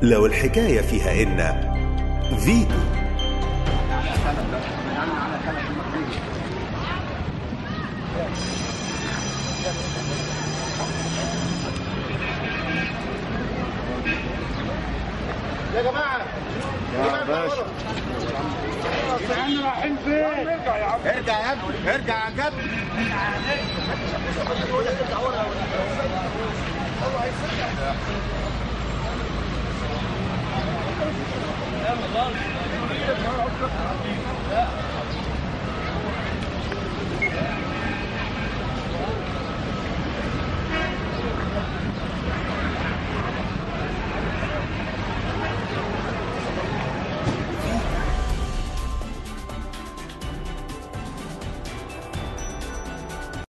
لو الحكاية فيها إن فيتو يا جماعه يا باشا احنا رايحين فين؟ ارجع يا عم ارجع يا ابني ارجع يا جد